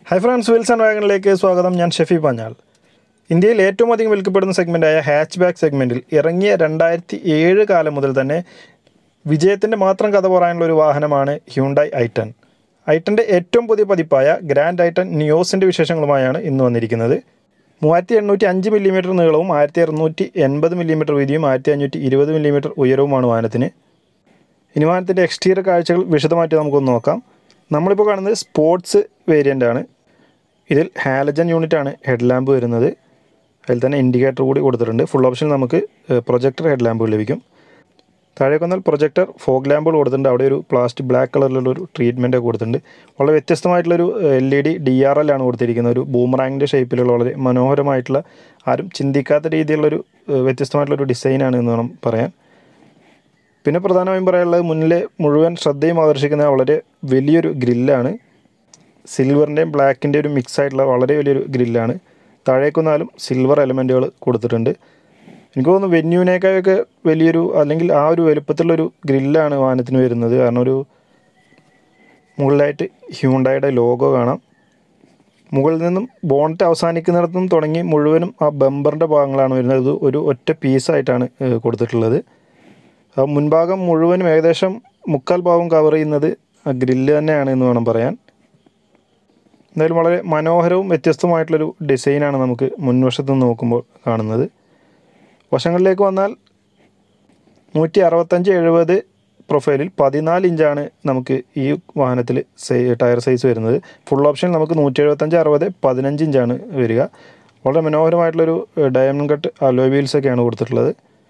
hi friends Wilson വാഗണിലേക്ക് സ്വാഗതം ഞാൻ ഷെഫി പാഞ്ഞാൾ ഇന്ത്യയിൽ ഏറ്റവും അധികം വിൽക്കപ്പെടുന്ന സെഗ്മെൻറ്റായ ഹാച്ച് ബാക്ക് സെഗ്മെൻറ്റിൽ ഇറങ്ങിയ രണ്ടായിരത്തി ഏഴ് കാലം മുതൽ തന്നെ വിജയത്തിൻ്റെ മാത്രം കഥ പറയാനുള്ള ഒരു വാഹനമാണ് ഹ്യൂണ്ടായി ഐട്ടൺ ഐട്ടൻ്റെ ഏറ്റവും പുതിയ പതിപ്പായ ഗ്രാൻഡ് ഐട്ടൺ നിയോസിൻ്റെ വിശേഷങ്ങളുമായാണ് ഇന്ന് വന്നിരിക്കുന്നത് മൂവായിരത്തി എണ്ണൂറ്റി അഞ്ച് മില്ലിമീറ്റർ നീളവും ആയിരത്തി അറുന്നൂറ്റി എൺപത് മില്ലിമീറ്റർ വീതിയും ആയിരത്തി അഞ്ഞൂറ്റി ഇരുപത് മില്ലിമീറ്റർ ഉയരവുമാണ് വാഹനത്തിന് ഇനി വാഹനത്തിൻ്റെ എക്സ്റ്റീരിയർ കാഴ്ചകൾ വിശദമായിട്ട് നമുക്കൊന്ന് നോക്കാം നമ്മളിപ്പോൾ കാണുന്നത് സ്പോർട്സ് വേരിയൻ്റ് ആണ് ഇതിൽ ഹാലജൻ യൂണിറ്റ് ആണ് ഹെഡ് ലാമ്പ് വരുന്നത് അതിൽ തന്നെ ഇൻഡിക്കേറ്റർ കൂടി കൊടുത്തിട്ടുണ്ട് ഫുൾ ഓപ്ഷൻ നമുക്ക് പ്രൊജക്ടർ ഹെഡ് ലാമ്പുകൾ ലഭിക്കും താഴേക്ക് വന്നാൽ പ്രൊജക്ടർ ഫോഗ് ലാമ്പുകൾ കൊടുത്തിട്ടുണ്ട് അവിടെ ഒരു പ്ലാസ്റ്റിക് ബ്ലാക്ക് കളറിലുള്ള ഒരു ട്രീറ്റ്മെൻറ്റ് കൊടുത്തിട്ടുണ്ട് വളരെ വ്യത്യസ്തമായിട്ടുള്ളൊരു L E D D R L ആണ് കൊടുത്തിരിക്കുന്നത് ഒരു ബൂമറാങ്ങിൻ്റെ ഷേപ്പിലുള്ള വളരെ മനോഹരമായിട്ടുള്ള ആരും ചിന്തിക്കാത്ത രീതിയിലുള്ളൊരു ഏഹ്, വ്യത്യസ്തമായിട്ടുള്ളൊരു ഡിസൈനാണ് എന്ന് വേണം പറയാൻ പിന്നെ പ്രധാനമായും പറയാനുള്ളത് മുന്നിലെ മുഴുവൻ ശ്രദ്ധയും ആകർഷിക്കുന്ന വളരെ വലിയൊരു ഗ്രില്ലാണ് സിൽവറിൻ്റെയും ബ്ലാക്കിൻ്റെ ഒരു മിക്സ് ആയിട്ടുള്ള വളരെ വലിയൊരു ഗ്രില്ലാണ് താഴേക്കൊന്നാലും സിൽവർ എലമെൻറ്റുകൾ കൊടുത്തിട്ടുണ്ട് എനിക്ക് തോന്നുന്നു വെന്യൂവിനേക്കാളൊക്കെ വലിയൊരു അല്ലെങ്കിൽ ആ ഒരു വലുപ്പത്തിലുള്ളൊരു ഗ്രില്ലാണ് വാഹനത്തിന് വരുന്നത് കാരണം ഒരു മുകളിലായിട്ട് ഹ്യൂണ്ടായുടെ ലോഗോ കാണാം മുകളിൽ നിന്നും ബോണറ്റ് അവസാനിക്കുന്നിടത്തും തുടങ്ങി മുഴുവനും ആ ബമ്പറിൻ്റെ ഭാഗങ്ങളാണ് വരുന്നത് ഇത് ഒരു ഒറ്റ പീസായിട്ടാണ് ഏഹ്, കൊടുത്തിട്ടുള്ളത് ആ മുൻഭാഗം മുഴുവനും ഏകദേശം മുക്കാൽ ഭാഗം കവർ ചെയ്യുന്നത് ആ ഗ്രില്ല് തന്നെയാണ് എന്ന് വേണം പറയാൻ എന്തായാലും വളരെ മനോഹരവും വ്യത്യസ്തമായിട്ടുള്ളൊരു ഡിസൈനാണ് നമുക്ക് മുൻവശത്ത് നിന്ന് നോക്കുമ്പോൾ കാണുന്നത് വശങ്ങളിലേക്ക് വന്നാൽ നൂറ്റി അറുപത്തഞ്ച് എഴുപത് പ്രൊഫൈലിൽ പതിനാല് ഇഞ്ചാണ് നമുക്ക് ഈ വാഹനത്തിൽ സൈ ടയർ സൈസ് വരുന്നത് ഫുൾ ഓപ്ഷൻ നമുക്ക് നൂറ്റി എഴുപത്തഞ്ച് അറുപത് പതിനഞ്ച് ഇഞ്ചാണ് വരിക വളരെ മനോഹരമായിട്ടുള്ളൊരു ഡയമണ്ട് കട്ട് അലോയ് വീൽസൊക്കെയാണ് കൊടുത്തിട്ടുള്ളത്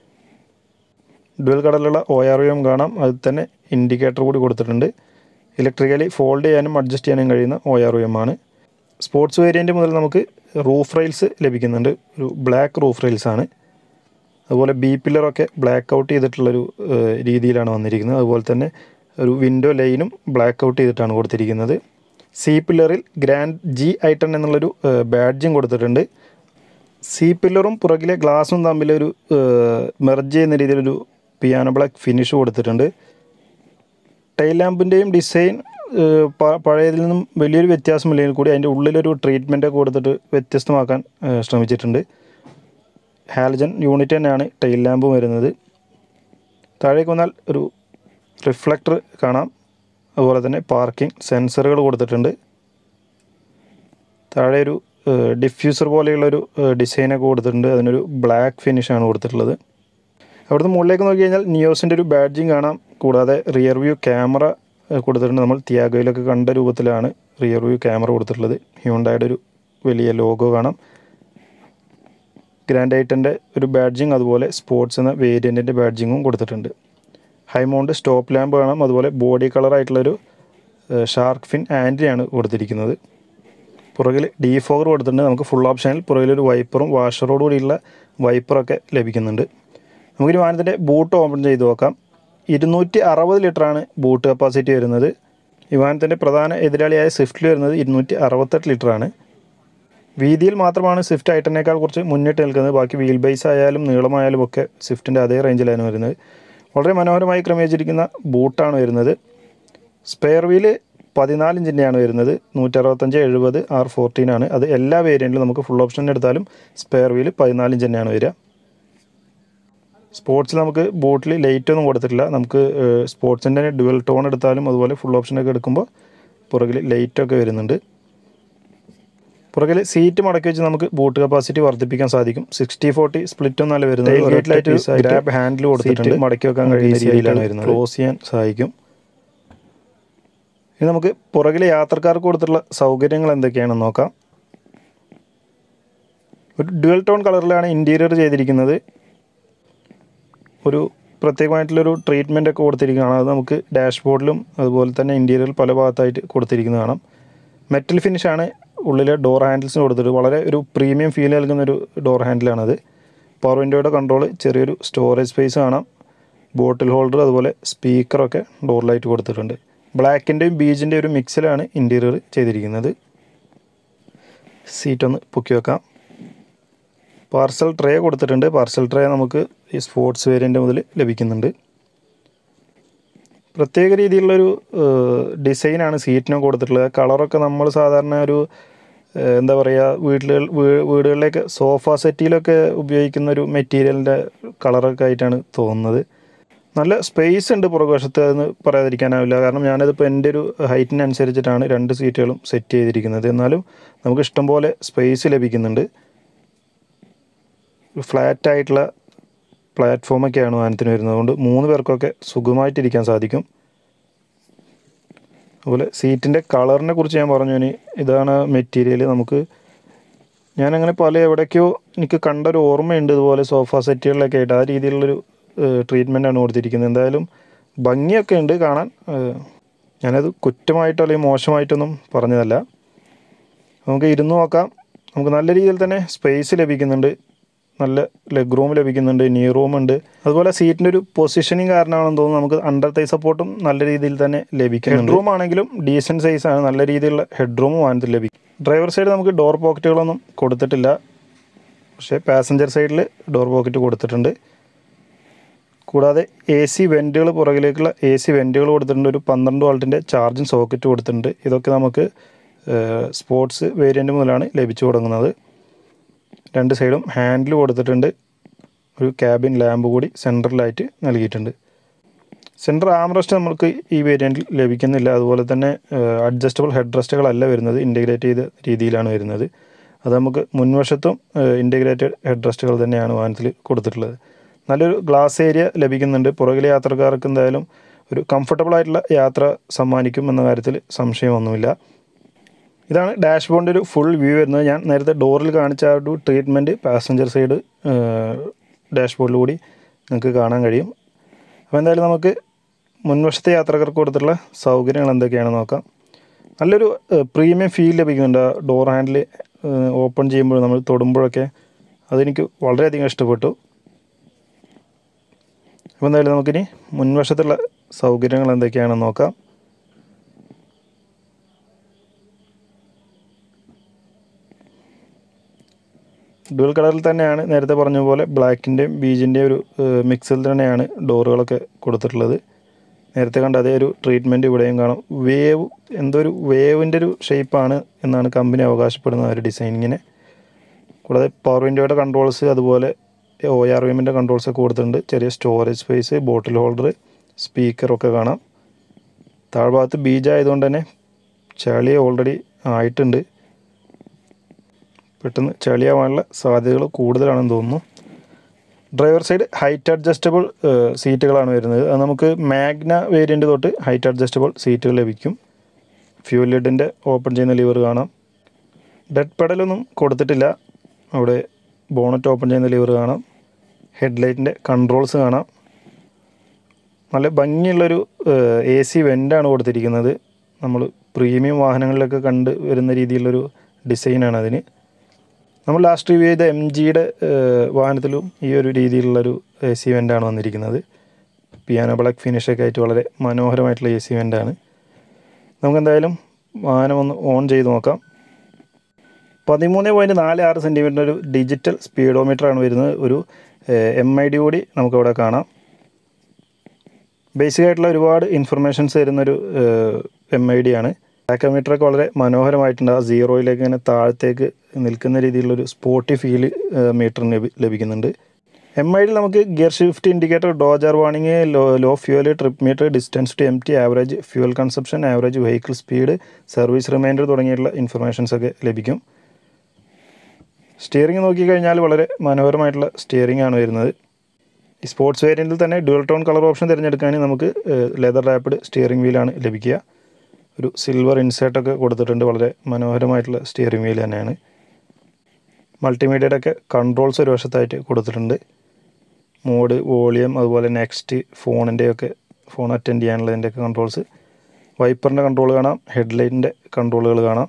ഡുവൽ കടലുള്ള ഒ ആർ എം കാണാം അതിൽ തന്നെ ഇൻഡിക്കേറ്റർ കൂടി കൊടുത്തിട്ടുണ്ട് ഇലക്ട്രിക്കലി ഫോൾഡ് ചെയ്യാനും അഡ്ജസ്റ്റ് ചെയ്യാനും കഴിയുന്ന ഒ ആർ എം ആണ് സ്പോർട്സ് വേരിയൻ്റ് മുതൽ നമുക്ക് റൂഫ് റെയിൽസ് ലഭിക്കുന്നുണ്ട് ഒരു ബ്ലാക്ക് റൂഫ് റെയിൽസ് ആണ് അതുപോലെ ബി പില്ലറൊക്കെ ബ്ലാക്ക് ഔട്ട് ചെയ്തിട്ടുള്ളൊരു ഏഹ്, രീതിയിലാണ് വന്നിരിക്കുന്നത് അതുപോലെ തന്നെ ഒരു വിൻഡോ ലൈനും ബ്ലാക്ക് ഔട്ട് ചെയ്തിട്ടാണ് കൊടുത്തിരിക്കുന്നത് സി പില്ലറിൽ ഗ്രാൻഡ് ജി ഐട്ടൺ എന്നുള്ളൊരു ബാഡ്ജും കൊടുത്തിട്ടുണ്ട് സി പില്ലറും പുറകിലെ ഗ്ലാസും തമ്മിലൊരു മെർജ് ചെയ്യുന്ന രീതിയിലൊരു പിയാനോ ബ്ലാക്ക് ഫിനിഷ് കൊടുത്തിട്ടുണ്ട് ടൈൽ ലാമ്പിൻ്റെയും ഡിസൈൻ ഏഹ്, പ- പഴയതിൽ നിന്നും വലിയൊരു വ്യത്യാസമില്ലെങ്കിൽ കൂടി അതിൻ്റെ ഉള്ളിലൊരു ട്രീറ്റ്മെൻറ്റ് ഒക്കെ കൊടുത്തിട്ട് വ്യത്യസ്തമാക്കാൻ ഏഹ്, ശ്രമിച്ചിട്ടുണ്ട് ഹാലജൻ യൂണിറ്റ് തന്നെയാണ് ടൈൽ ലാമ്പും വരുന്നത് താഴേക്ക് വന്നാൽ ഒരു റിഫ്ലക്ടർ കാണാം അതുപോലെ തന്നെ പാർക്കിംഗ് സെൻസറുകൾ കൊടുത്തിട്ടുണ്ട് താഴെ ഒരു ഡിഫ്യൂസർ പോലെയുള്ളൊരു ഡിസൈനൊക്കെ കൊടുത്തിട്ടുണ്ട് അതിനൊരു ബ്ലാക്ക് ഫിനിഷാണ് കൊടുത്തിട്ടുള്ളത് അവിടുന്ന് മുകളിലേക്ക് നോക്കി കഴിഞ്ഞാൽ നിയോസിൻ്റെ ഒരു ബാഡ്ജിങ് കാണാം കൂടാതെ റിയർ വ്യൂ ക്യാമറ കൊടുത്തിട്ടുണ്ട് നമ്മൾ തിയാഗോയിലൊക്കെ കണ്ട രൂപത്തിലാണ് റിയർ വ്യൂ ക്യാമറ കൊടുത്തിട്ടുള്ളത് ഹ്യൂണ്ടായുടെ ഒരു വലിയ ലോഗോ കാണാം ഗ്രാൻഡ് ഐറ്റൻ്റെ ഒരു ബാഡ്ജിങ് അതുപോലെ സ്പോർട്സ് എന്ന വേരിയൻറ്റിൻ്റെ ബാഡ്ജിങ്ങും കൊടുത്തിട്ടുണ്ട് ഹൈമൗണ്ട് സ്റ്റോപ്പ് ലാമ്പ് കാണാം അതുപോലെ ബോഡി കളറായിട്ടുള്ളൊരു ഷാർക്ക് ഫിൻ ആൻറ്റിയാണ് കൊടുത്തിരിക്കുന്നത് പുറകിൽ ഡി ഫോർ കൊടുത്തിട്ടുണ്ട് നമുക്ക് ഫുൾ ഓപ്ഷനിൽ പുറകിലൊരു വൈപ്പറും വാഷറോട് കൂടിയുള്ള വൈപ്പറൊക്കെ ലഭിക്കുന്നുണ്ട് നമുക്കിനി വാഹനത്തിൻ്റെ ബൂട്ട് ഓപ്പൺ ചെയ്ത് നോക്കാം ഇരുന്നൂറ്റി അറുപത് ലിറ്ററാണ് ബൂട്ട് കപ്പാസിറ്റി വരുന്നത് ഈ വാഹനത്തിൻ്റെ പ്രധാന എതിരാളിയായ സ്വിഫ്റ്റിൽ വരുന്നത് ഇരുന്നൂറ്റി അറുപത്തെട്ട് ലിറ്ററാണ് വീതിയിൽ മാത്രമാണ് സ്വിഫ്റ്റ് ഐറ്റനേക്കാൾ കുറച്ച് മുന്നിട്ട് നിൽക്കുന്നത് ബാക്കി വീൽ ബേസ് ആയാലും നീളമായാലും ഒക്കെ സ്വിഫ്റ്റിൻ്റെ അതേ റേഞ്ചിലാണ് വരുന്നത് വളരെ മനോഹരമായി ക്രമീകരിച്ചിരിക്കുന്ന ബൂട്ടാണ് വരുന്നത് സ്പെയർ വീല് പതിനാല് ഇഞ്ചിൻ്റെയാണ് വരുന്നത് നൂറ്ററുപത്തഞ്ച് എഴുപത് ആർ ഫോർട്ടീൻ ആണ് അത് എല്ലാ വേരിയൻറ്റിലും നമുക്ക് ഫുൾ ഓപ്ഷൻ എടുത്താലും സ്പെയർ വീല് പതിനാല് ഇഞ്ച് തന്നെയാണ് വരിക സ്പോർട്സിൽ നമുക്ക് ബോട്ടിൽ ലൈറ്റ് ഒന്നും കൊടുത്തിട്ടില്ല നമുക്ക് സ്പോർട്സിൻ്റെ തന്നെ ഡുവൽ ടോൺ എടുത്താലും അതുപോലെ ഫുൾ ഓപ്ഷനൊക്കെ എടുക്കുമ്പോൾ പുറകിൽ ലൈറ്റൊക്കെ വരുന്നുണ്ട് പുറകിൽ സീറ്റ് മടക്കി വെച്ച് നമുക്ക് ബൂട്ട് കപ്പാസിറ്റി വർദ്ധിപ്പിക്കാൻ സാധിക്കും സിക്സ്റ്റി ഫോർട്ടി സ്പ്ലിറ്റ് ഒന്നല്ല വരുന്നത് ഗ്രാബ് ഹാൻഡിൽ കൊടുത്തിട്ടുണ്ട് മടക്കി വെക്കാൻ കഴിയുന്ന രീതിയിലാണ് വരുന്നത് ക്ലോസ് ചെയ്യാൻ സഹായിക്കും ഇനി നമുക്ക് പുറകിലെ യാത്രക്കാർക്ക് കൊടുത്തിട്ടുള്ള സൗകര്യങ്ങൾ എന്തൊക്കെയാണെന്ന് നോക്കാം ഒരു ഡുവൽ ടോൺ കളറിലാണ് ഇൻറ്റീരിയർ ചെയ്തിരിക്കുന്നത് ഒരു പ്രത്യേകമായിട്ടുള്ളൊരു ട്രീറ്റ്മെൻ്റ് ഒക്കെ കൊടുത്തിരിക്കുകയാണ് അത് നമുക്ക് ഡാഷ്ബോർഡിലും അതുപോലെ തന്നെ ഇൻറ്റീരിയറിൽ പല ഭാഗത്തായിട്ട് കൊടുത്തിരിക്കുന്നത് കാണാം മെറ്റൽ ഫിനിഷാണ് ഉള്ളിലെ ഡോർ ഹാൻഡിൽസിന് കൊടുത്തിട്ട് വളരെ ഒരു പ്രീമിയം ഫീൽ നൽകുന്ന ഒരു ഡോർ ഹാൻഡിലാണത് പവർ വിൻഡോയുടെ കൺട്രോൾ ചെറിയൊരു സ്റ്റോറേജ് സ്പേസ് കാണാം ബോട്ടിൽ ഹോൾഡർ അതുപോലെ സ്പീക്കറൊക്കെ ഡോറിലായിട്ട് കൊടുത്തിട്ടുണ്ട് ബ്ലാക്കിൻ്റെയും ബീജിൻ്റെയും ഒരു മിക്സിലാണ് ഇൻറ്റീരിയർ ചെയ്തിരിക്കുന്നത് സീറ്റ് ഒന്ന് പൊക്കി വെക്കാം പാർസൽ ട്രേ കൊടുത്തിട്ടുണ്ട് പാർസൽ ട്രേ നമുക്ക് ഈ സ്പോർട്സ് വേരിയൻ്റ് മുതൽ ലഭിക്കുന്നുണ്ട് പ്രത്യേക രീതിയിലുള്ളൊരു ഡിസൈനാണ് സീറ്റിനും കൊടുത്തിട്ടുള്ളത് കളറൊക്കെ നമ്മൾ സാധാരണ ഒരു ഏഹ്, എന്താ പറയുക വീട്ടിൽ വീടുകളിലേക്ക് സോഫ സെറ്റിലൊക്കെ ഉപയോഗിക്കുന്ന ഒരു മെറ്റീരിയലിൻ്റെ കളറൊക്കെ ആയിട്ടാണ് തോന്നുന്നത് നല്ല സ്പേസ് ഉണ്ട് പുറകുവശത്ത് എന്ന് പറയാതിരിക്കാനാവില്ല കാരണം ഞാനതിപ്പോൾ എൻ്റെ ഒരു ഹൈറ്റിനനുസരിച്ചിട്ടാണ് രണ്ട് സീറ്റുകളും സെറ്റ് ചെയ്തിരിക്കുന്നത് എന്നാലും നമുക്ക് ഇഷ്ടംപോലെ സ്പേസ് ലഭിക്കുന്നുണ്ട് ഫ്ലാറ്റ് ആയിട്ടുള്ള പ്ലാറ്റ്ഫോമൊക്കെയാണ് വാഹനത്തിന് വരുന്നത് അതുകൊണ്ട് മൂന്ന് പേർക്കൊക്കെ സുഖമായിട്ടിരിക്കാൻ സാധിക്കും അതുപോലെ സീറ്റിൻ്റെ കളറിനെ കുറിച്ച് ഞാൻ പറഞ്ഞു ഇനി ഇതാണ് മെറ്റീരിയൽ നമുക്ക് ഞാനങ്ങനെ പല എവിടേക്കോ എനിക്ക് കണ്ട ഒരു ഓർമ്മയുണ്ട് ഇതുപോലെ സോഫ സെറ്റുകളിലൊക്കെ ആയിട്ട് ആ രീതിയിലുള്ളൊരു ട്രീറ്റ്മെൻറ്റാണ് കൊടുത്തിരിക്കുന്നത് എന്തായാലും ഭംഗിയൊക്കെ ഉണ്ട് കാണാൻ ഏഹ്, ഞാനത് കുറ്റമായിട്ടോ അല്ലെങ്കിൽ മോശമായിട്ടൊന്നും പറഞ്ഞതല്ല നമുക്ക് ഇരുന്ന് നോക്കാം നമുക്ക് നല്ല രീതിയിൽ തന്നെ സ്പേസ് ലഭിക്കുന്നുണ്ട് നല്ല ലെഗ് റൂം ലഭിക്കുന്നുണ്ട് നീ റൂം ഉണ്ട് അതുപോലെ സീറ്റിൻ്റെ ഒരു പൊസിഷനിങ് കാരണമാണെന്ന് തോന്നുന്നു നമുക്ക് അണ്ടർ തൈ സപ്പോർട്ടും നല്ല രീതിയിൽ തന്നെ ലഭിക്കും ഹെഡ് റൂം ആണെങ്കിലും ഡീസൻറ്റ് സൈസാണ് നല്ല രീതിയിലുള്ള ഹെഡ് റൂമും വാഹനത്തിൽ ലഭിക്കും ഡ്രൈവർ സൈഡ് നമുക്ക് ഡോർ പോക്കറ്റുകളൊന്നും കൊടുത്തിട്ടില്ല പക്ഷേ പാസഞ്ചർ സൈഡിൽ ഡോർ പോക്കറ്റ് കൊടുത്തിട്ടുണ്ട് കൂടാതെ എ സി വെൻറ്റുകൾ പുറകിലേക്കുള്ള എ സി വെൻറ്റുകൾ കൊടുത്തിട്ടുണ്ട് ഒരു പന്ത്രണ്ട് വാൾട്ടിൻ്റെ ചാർജിങ് സോക്കറ്റ് കൊടുത്തിട്ടുണ്ട് ഇതൊക്കെ നമുക്ക് സ്പോർട്സ് വേരിയൻ്റ് മുതലാണ് ലഭിച്ചു തുടങ്ങുന്നത് രണ്ട് സൈഡും ഹാൻഡിൽ കൊടുത്തിട്ടുണ്ട് ഒരു ക്യാബിൻ ലാമ്പ് കൂടി സെൻട്രലായിട്ട് നൽകിയിട്ടുണ്ട് സെൻട്രൽ ആംറസ്റ്റ് നമുക്ക് ഈ വേരിയൻറ്റിൽ ലഭിക്കുന്നില്ല അതുപോലെ തന്നെ അഡ്ജസ്റ്റബിൾ ഹെഡ് റെസ്റ്റുകളല്ല വരുന്നത് ഇൻറ്റഗ്രേറ്റ് ചെയ്ത രീതിയിലാണ് വരുന്നത് അത് നമുക്ക് മുൻവശത്തും ഇൻറ്റഗ്രേറ്റഡ് ഹെഡ് റെസ്റ്റുകൾ തന്നെയാണ് വാഹനത്തിൽ കൊടുത്തിട്ടുള്ളത് നല്ലൊരു ഗ്ലാസ് ഏരിയ ലഭിക്കുന്നുണ്ട് പുറകിലെ യാത്രക്കാർക്ക് എന്തായാലും ഒരു കംഫർട്ടബിൾ ആയിട്ടുള്ള യാത്ര സമ്മാനിക്കും എന്ന കാര്യത്തിൽ സംശയമൊന്നുമില്ല ഇതാണ് ഡാഷ്ബോർഡിൻ്റെ ഒരു ഫുൾ വ്യൂ വരുന്നത് ഞാൻ നേരത്തെ ഡോറിൽ കാണിച്ച ആ ഒരു ട്രീറ്റ്മെൻറ്റ് പാസഞ്ചർ സൈഡ് ഡാഷ്ബോർഡിൽ കൂടി നിങ്ങൾക്ക് കാണാൻ കഴിയും അപ്പോൾ എന്തായാലും നമുക്ക് മുൻവശത്തെ യാത്രക്കാർക്ക് കൊടുത്തിട്ടുള്ള സൗകര്യങ്ങൾ എന്തൊക്കെയാണെന്ന് നോക്കാം നല്ലൊരു പ്രീമിയം ഫീൽ ലഭിക്കുന്നുണ്ട് ആ ഡോർ ഹാൻഡിൽ ഓപ്പൺ ചെയ്യുമ്പോൾ നമ്മൾ തൊടുമ്പോഴൊക്കെ അതെനിക്ക് വളരെയധികം ഇഷ്ടപ്പെട്ടു അപ്പോൾ എന്തായാലും നമുക്കിനി മുൻവശത്തുള്ള സൗകര്യങ്ങൾ എന്തൊക്കെയാണെന്ന് നോക്കാം ഡുവൽ കളറിൽ തന്നെയാണ് നേരത്തെ പറഞ്ഞ പോലെ ബ്ലാക്കിൻ്റെയും ബീജിൻ്റെയും ഒരു മിക്സിൽ തന്നെയാണ് ഡോറുകളൊക്കെ കൊടുത്തിട്ടുള്ളത് നേരത്തെ കണ്ട അതേ ഒരു ട്രീറ്റ്മെൻറ്റ് ഇവിടെയും കാണാം വേവ് എന്തോ ഒരു വേവിൻ്റെ ഒരു ഷേപ്പാണ് എന്നാണ് കമ്പനി അവകാശപ്പെടുന്ന ആ ഒരു ഡിസൈനിങ്ങിനെ കൂടാതെ പവർ വിൻഡോയുടെ കൺട്രോൾസ് അതുപോലെ ഒ ആർ വി എമ്മിൻ്റെ കൺട്രോൾസ് ഒക്കെ കൊടുത്തിട്ടുണ്ട് ചെറിയ സ്റ്റോറേജ് സ്പേസ് ബോട്ടിൽ ഹോൾഡർ സ്പീക്കറൊക്കെ കാണാം താഴ്ഭാഗത്ത് ബീജ് ആയതുകൊണ്ട് തന്നെ ചളി ഓൾറെഡി ആയിട്ടുണ്ട് പെട്ടെന്ന് ചളിയാവാനുള്ള സാധ്യതകൾ കൂടുതലാണെന്ന് തോന്നുന്നു ഡ്രൈവർ സൈഡ് ഹൈറ്റ് അഡ്ജസ്റ്റബിൾ സീറ്റുകളാണ് വരുന്നത് അത് നമുക്ക് മാഗ്ന വേരിയൻ്റ് തൊട്ട് ഹൈറ്റ് അഡ്ജസ്റ്റബിൾ സീറ്റുകൾ ലഭിക്കും ഫ്യൂൽ ലിഡിൻ്റെ ഓപ്പൺ ചെയ്യുന്ന ലിവർ കാണാം ഡെഡ് പെഡലൊന്നും കൊടുത്തിട്ടില്ല അവിടെ ബോണറ്റ് ഓപ്പൺ ചെയ്യുന്ന ലിവർ കാണാം ഹെഡ്ലൈറ്റിൻ്റെ കൺട്രോൾസ് കാണാം നല്ല ഭംഗിയുള്ളൊരു എ സി വെൻ്റാണ് കൊടുത്തിരിക്കുന്നത് നമ്മൾ പ്രീമിയം വാഹനങ്ങളിലൊക്കെ കണ്ട് വരുന്ന രീതിയിലുള്ളൊരു ഡിസൈനാണ് അതിന് നമ്മൾ ലാസ്റ്റ് റിവ്യൂ ചെയ്ത എം ജിയുടെ വാഹനത്തിലും ഈ ഒരു രീതിയിലുള്ളൊരു എ സി വെൻ്റാണ് വന്നിരിക്കുന്നത് പിയാനോ ബ്ലാക്ക് ഫിനിഷൊക്കെ ആയിട്ട് വളരെ മനോഹരമായിട്ടുള്ള എ സി വെൻ്റാണ് നമുക്കെന്തായാലും വാഹനം ഒന്ന് ഓൺ ചെയ്ത് നോക്കാം പതിമൂന്ന് പോയിൻറ്റ് നാല് ആറ് സെൻറ്റിമീറ്റർ ഒരു ഡിജിറ്റൽ സ്പീഡോമീറ്ററാണ് വരുന്നത് ഒരു എം ഐ ഡി കൂടി നമുക്കവിടെ കാണാം ബേസിക് ആയിട്ടുള്ള ഒരുപാട് ഇൻഫർമേഷൻസ് തരുന്നൊരു എം ഐ ഡി ആണ് ടാക്കോമീറ്ററൊക്കെ വളരെ മനോഹരമായിട്ടുണ്ട് ആ സീറോയിലേക്ക് ഇങ്ങനെ താഴത്തേക്ക് നിൽക്കുന്ന രീതിയിലുള്ളൊരു സ്പോട്ടി ഫീല് മീറ്ററിന് ലഭിക്കുന്നുണ്ട് എം ഐ ഡിയിൽ നമുക്ക് ഗിയർ ഷിഫ്റ്റ് ഇൻഡിക്കേറ്റർ ഡോജർ warning low low fuel trip meter distance to M T average fuel consumption average vehicle speed service reminder തുടങ്ങിയിട്ടുള്ള ഇൻഫർമേഷൻസ് ഒക്കെ ലഭിക്കും സ്റ്റിയറിംഗ് നോക്കിക്കഴിഞ്ഞാൽ വളരെ മനോഹരമായിട്ടുള്ള സ്റ്റിയറിംഗ് ആണ് വരുന്നത് ഈ സ്പോർട്സ് വേരിയൻറ്റിൽ തന്നെ ഡുവൽ ടോൺ കളർ ഓപ്ഷൻ തിരഞ്ഞെടുക്കാൻ നമുക്ക് ലെതർ റാപ്പിഡ് സ്റ്റിയറിംഗ് വീലാണ് ലഭിക്കുക ഒരു സിൽവർ ഇൻസേർട്ടൊക്കെ കൊടുത്തിട്ടുണ്ട് വളരെ മനോഹരമായിട്ടുള്ള സ്റ്റിയറിംഗ് വീൽ തന്നെയാണ് മൾട്ടിമീഡിയയുടെ ഒക്കെ കൺട്രോൾസ് ഒരു വശത്തായിട്ട് കൊടുത്തിട്ടുണ്ട് മോഡ് വോളിയം അതുപോലെ നെക്സ്റ്റ് ഫോണിൻ്റെയൊക്കെ ഫോൺ അറ്റൻഡ് ചെയ്യാനുള്ളതിൻ്റെയൊക്കെ കൺട്രോൾസ് വൈപ്പറിൻ്റെ കൺട്രോൾ കാണാം ഹെഡ്ലൈറ്റിൻ്റെ കൺട്രോളുകൾ കാണാം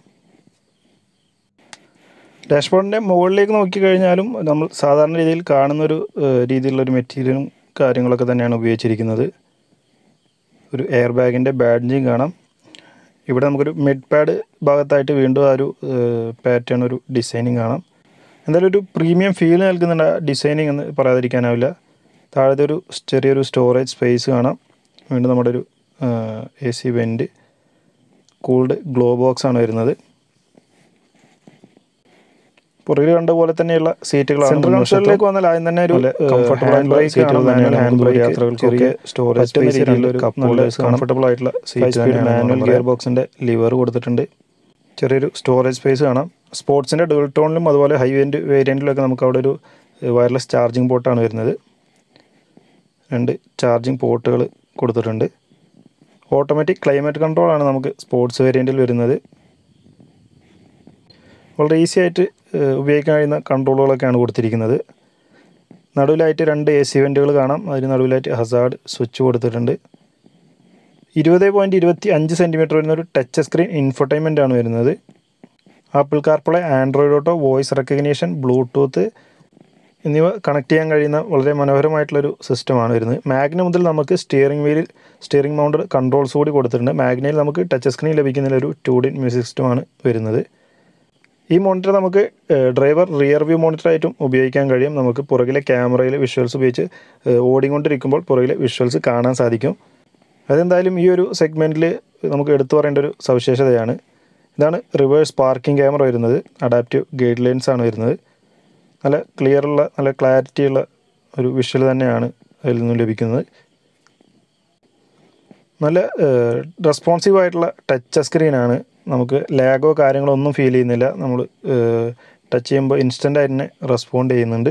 ഡാഷ്ബോർഡിൻ്റെ മുകളിലേക്ക് നോക്കിക്കഴിഞ്ഞാലും നമ്മൾ സാധാരണ രീതിയിൽ കാണുന്നൊരു രീതിയിലുള്ളൊരു മെറ്റീരിയലും കാര്യങ്ങളൊക്കെ തന്നെയാണ് ഉപയോഗിച്ചിരിക്കുന്നത് ഒരു എയർ ബാഗിൻ്റെ ബാഡ്ജിങ് കാണാം ഇവിടെ നമുക്കൊരു മിഡ് പാഡ് ഭാഗത്തായിട്ട് വീണ്ടും ആ ഒരു പാറ്റേൺ ഒരു ഡിസൈനിങ് കാണാം എന്തായാലും ഒരു പ്രീമിയം ഫീൽ നൽകുന്നുണ്ട് ഡിസൈനിങ് എന്ന് പറയാതിരിക്കാനാവില്ല താഴത്തെ ഒരു ചെറിയൊരു സ്റ്റോറേജ് സ്പേസ് കാണാം വീണ്ടും നമ്മുടെ ഒരു A C vent cooled glove box ആണ് വരുന്നത് പുറകിൽ കണ്ട പോലെ തന്നെയുള്ള സീറ്റുകളാണ് സെൻട്രൽ കൺസോളിലേക്ക് വന്നാൽ ആദ്യം തന്നെ ഒരു കംഫർട്ടബിൾ ആയിട്ടുള്ള സീറ്റുകൾ തന്നെയാണ് ഹാൻഡ് ബ്രേക്ക് യാത്രകൾക്ക് ചെറിയ സ്റ്റോറേജ് സ്പേസ് ഒരു കംഫർട്ടബിൾ ആയിട്ടുള്ള സീറ്റ് മാനുവൽ ഗിയർ ബോക്സിന്റെ ലിവർ കൊടുത്തിട്ടുണ്ട് ചെറിയൊരു സ്റ്റോറേജ് സ്പേസ് കാണാം സ്പോർട്സിൻ്റെ ഡുവൽ ടോണിലും അതുപോലെ ഹൈ വേരിയൻ്റ് വേരിയൻറ്റിലൊക്കെ നമുക്ക് അവിടെ ഒരു വയർലെസ് ചാർജിങ് പോർട്ടാണ് വരുന്നത് രണ്ട് ചാർജിങ് പോർട്ടുകൾ കൊടുത്തിട്ടുണ്ട് ഓട്ടോമാറ്റിക് ക്ലൈമറ്റ് കൺട്രോളാണ് നമുക്ക് സ്പോർട്സ് വേരിയൻറ്റിൽ വരുന്നത് വളരെ ഈസി ആയിട്ട് ഉപയോഗിക്കാൻ കഴിയുന്ന കൺട്രോളുകളൊക്കെയാണ് കൊടുത്തിരിക്കുന്നത് നടുവിലായിട്ട് രണ്ട് എ സി വെൻറ്റുകൾ കാണാം അതിന് നടുവിലായിട്ട് ഹസാർഡ് സ്വിച്ച് കൊടുത്തിട്ടുണ്ട് ഇരുപത് പോയിൻറ്റ് ഇരുപത്തി അഞ്ച് സെൻറ്റിമീറ്റർ വരുന്ന ഒരു ടച്ച് സ്ക്രീൻ ഇൻഫർടൈൻമെൻ്റ് ആണ് വരുന്നത് Apple CarPlay Android Auto voice recognition Bluetooth എന്നിവ കണക്ട് ചെയ്യാൻ കഴിയുന്ന വളരെ മനോഹരമായിട്ടുള്ളൊരു സിസ്റ്റമാണ് വരുന്നത് മാഗ്ന മുതൽ നമുക്ക് സ്റ്റിയറിംഗ് വീലിൽ സ്റ്റിയറിംഗ് മൗണ്ടഡ് കൺട്രോൾസ് കൂടി കൊടുത്തിട്ടുണ്ട് മാഗ്നയിൽ നമുക്ക് ടച്ച് സ്ക്രീൻ ലഭിക്കുന്ന ഒരു ടു ഡി മ്യൂസിക് സിസ്റ്റമാണ് വരുന്നത് ഈ മോണിറ്റർ നമുക്ക് ഡ്രൈവർ റിയർ വ്യൂ മോണിറ്ററായിട്ടും ഉപയോഗിക്കാൻ കഴിയും നമുക്ക് പുറകിലെ ക്യാമറയിൽ വിഷ്വൽസ് ഉപയോഗിച്ച് ഓടിക്കൊണ്ടിരിക്കുമ്പോൾ പുറകിലെ വിഷ്വൽസ് കാണാൻ സാധിക്കും അതെന്തായാലും ഈ ഒരു സെഗ്മെൻറ്റിൽ നമുക്ക് എടുത്തു പറയേണ്ട ഒരു സവിശേഷതയാണ് ഇതാണ് റിവേഴ്സ് പാർക്കിംഗ് ക്യാമറ വരുന്നത് അഡാപ്റ്റീവ് ഗൈഡ് ലൈൻസ് ആണ് വരുന്നത് നല്ല ക്ലിയറുള്ള നല്ല ക്ലാരിറ്റിയുള്ള ഒരു വിഷ്വൽ തന്നെയാണ് അതിൽ നിന്നും ലഭിക്കുന്നത് നല്ല റെസ്പോൺസീവ് ആയിട്ടുള്ള ടച്ച് സ്ക്രീനാണ് നമുക്ക് ലാഗോ കാര്യങ്ങളോ ഒന്നും ഫീൽ ചെയ്യുന്നില്ല നമ്മൾ ടച്ച് ചെയ്യുമ്പോൾ ഇൻസ്റ്റൻ്റ് ആയിട്ട് തന്നെ റെസ്പോണ്ട് ചെയ്യുന്നുണ്ട്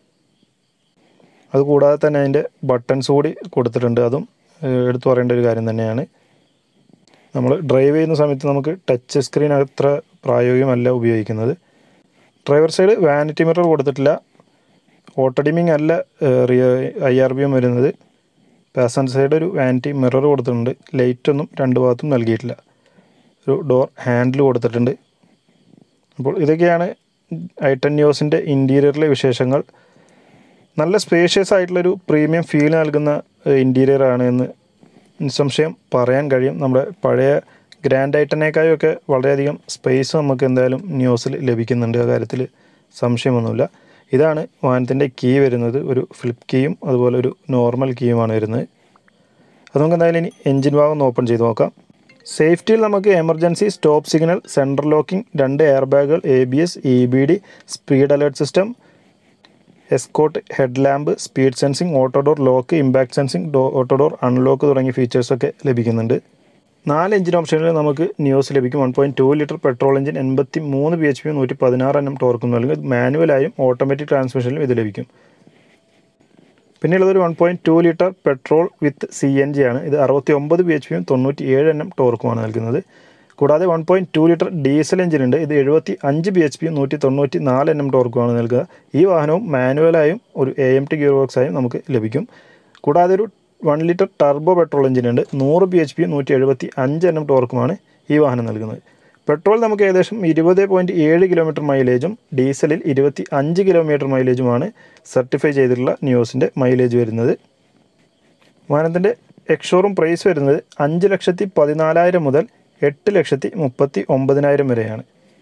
അതുകൂടാതെ തന്നെ അതിൻ്റെ ബട്ടൺസ് കൂടി കൊടുത്തിട്ടുണ്ട് അതും എടുത്തു പറയേണ്ട ഒരു കാര്യം തന്നെയാണ് നമ്മൾ ഡ്രൈവ് ചെയ്യുന്ന സമയത്ത് നമുക്ക് ടച്ച് സ്ക്രീൻ അത്ര പ്രായോഗികമല്ല ഉപയോഗിക്കുന്നത് ഡ്രൈവർ സൈഡ് വാനിറ്റി മിറർ കൊടുത്തിട്ടില്ല ഓട്ടോ ഡിമിങ് അല്ല rear I R B M വരുന്നത് പാസഞ്ചർ സൈഡ് ഒരു വാനിറ്റി മിറർ കൊടുത്തിട്ടുണ്ട് ലൈറ്റ് ഒന്നും രണ്ട് ഭാഗത്തും നൽകിയിട്ടില്ല ഒരു ഡോർ ഹാൻഡിൽ കൊടുത്തിട്ടുണ്ട് അപ്പോൾ ഇതൊക്കെയാണ് ഐ ടെൻ ന്യൂസിൻ്റെ ഇൻറ്റീരിയറിലെ വിശേഷങ്ങൾ നല്ല സ്പേഷ്യസ് ആയിട്ടുള്ളൊരു പ്രീമിയം ഫീൽ നൽകുന്ന ഇൻറ്റീരിയർ ആണ് എന്ന് നിസ്സംശയം പറയാൻ കഴിയും നമ്മുടെ പഴയ ഗ്രാൻഡ് ഐറ്റനേക്കായും ഒക്കെ വളരെയധികം സ്പേസ് നമുക്ക് എന്തായാലും ന്യൂസിൽ ലഭിക്കുന്നുണ്ട് ആ കാര്യത്തിൽ സംശയമൊന്നുമില്ല ഇതാണ് വാഹനത്തിൻ്റെ കീ വരുന്നത് ഒരു ഫ്ലിപ്പ് കീയും അതുപോലെ ഒരു നോർമൽ കീയുമാണ് വരുന്നത് അത് നമുക്ക് എന്തായാലും ഇനി എൻജിൻ ഭാഗം ഒന്ന് ഓപ്പൺ ചെയ്ത് നോക്കാം സേഫ്റ്റിയിൽ നമുക്ക് emergency stop signal central locking രണ്ട് എയർ ബാഗുകൾ A B S E B D speed alert system escort head lamp speed sensing auto door lock impact sensing ഡോ ഓട്ടോഡോർ അൺലോക്ക് തുടങ്ങിയ ഫീച്ചേഴ്സൊക്കെ ലഭിക്കുന്നുണ്ട് നാല് എഞ്ചിൻ ഓപ്ഷനുകൾ നമുക്ക് ന്യൂസ് ലഭിക്കും one point two litre petrol engine എൺപത്തി മൂന്ന് ബി എച്ച് പി നൂറ്റി പതിനാറ് എണ്ണം ടോർക്കും അല്ലെങ്കിൽ മാനുവലായും ഓട്ടോമാറ്റിക് ട്രാൻസ്മിഷനിലും ഇത് ലഭിക്കും പിന്നെയുള്ളത് ഒരു one point two litre petrol with C N G ആണ് ഇത് അറുപത്തി ഒമ്പത് ബി എച്ച് പിയും തൊണ്ണൂറ്റി ഏഴ് എണ്ണം ടോർക്കുമാണ് നൽകുന്നത് കൂടാതെ one point two litre diesel engine ഉണ്ട് ഇത് എഴുപത്തി അഞ്ച് ബി എച്ച് പിയും നൂറ്റി തൊണ്ണൂറ്റി നാല് എണ്ണം ടോർക്കുമാണ് നൽകുക ഈ വാഹനവും മാനുവലായും ഒരു എ എം ടി ഗിയർ ബോക്സായും നമുക്ക് ലഭിക്കും കൂടാതെ ഒരു one litre turbo petrol engine ഉണ്ട് നൂറ് ബി എച്ച് പി നൂറ്റി എഴുപത്തി അഞ്ച് എണ്ണം ടോർക്കുമാണ് ഈ വാഹനം നൽകുന്നത് പെട്രോൾ നമുക്ക് ഏകദേശം ഇരുപത് പോയിൻറ്റ് ഏഴ് കിലോമീറ്റർ മൈലേജും ഡീസലിൽ ഇരുപത്തി അഞ്ച് കിലോമീറ്റർ മൈലേജുമാണ് സർട്ടിഫൈ ചെയ്തിട്ടുള്ള ന്യൂസിൻ്റെ മൈലേജ് വരുന്നത് വാഹനത്തിൻ്റെ എക്സ്ഷോറൂം പ്രൈസ് വരുന്നത് അഞ്ച് ലക്ഷത്തി പതിനാലായിരം മുതൽ എട്ട് ലക്ഷത്തി മുപ്പത്തി ഒമ്പതിനായിരം വരെയാണ്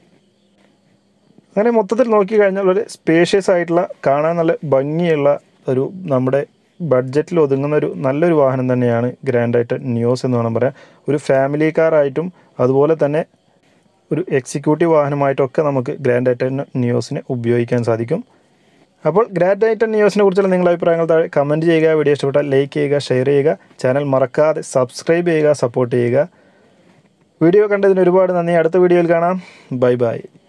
അങ്ങനെ മൊത്തത്തിൽ നോക്കിക്കഴിഞ്ഞാൽ ഒരു സ്പേഷ്യസ് ആയിട്ടുള്ള കാണാൻ നല്ല ഭംഗിയുള്ള ഒരു നമ്മുടെ ബഡ്ജറ്റിൽ ഒതുങ്ങുന്ന ഒരു നല്ലൊരു വാഹനം തന്നെയാണ് ഗ്രാൻഡ് ആയിട്ട് ന്യൂസ് എന്ന് വേണം പറയാം ഒരു ഫാമിലി കാറായിട്ടും അതുപോലെ തന്നെ ഒരു എക്സിക്യൂട്ടീവ് വാഹനമായിട്ടൊക്കെ നമുക്ക് ഗ്രാൻഡ് ഐറ്റൻ ന്യൂസിനെ ഉപയോഗിക്കാൻ സാധിക്കും അപ്പോൾ ഗ്രാൻഡ് ഐറ്റൻ ന്യൂസിനെ കുറിച്ചുള്ള നിങ്ങളുടെ അഭിപ്രായങ്ങൾ താഴെ കമൻറ്റ് ചെയ്യുക വീഡിയോ ഇഷ്ടപ്പെട്ടാൽ ലൈക്ക് ചെയ്യുക ഷെയർ ചെയ്യുക ചാനൽ മറക്കാതെ സബ്സ്ക്രൈബ് ചെയ്യുക സപ്പോർട്ട് ചെയ്യുക വീഡിയോ കണ്ടതിന് ഒരുപാട് നന്ദി അടുത്ത വീഡിയോയിൽ കാണാം ബൈ ബൈ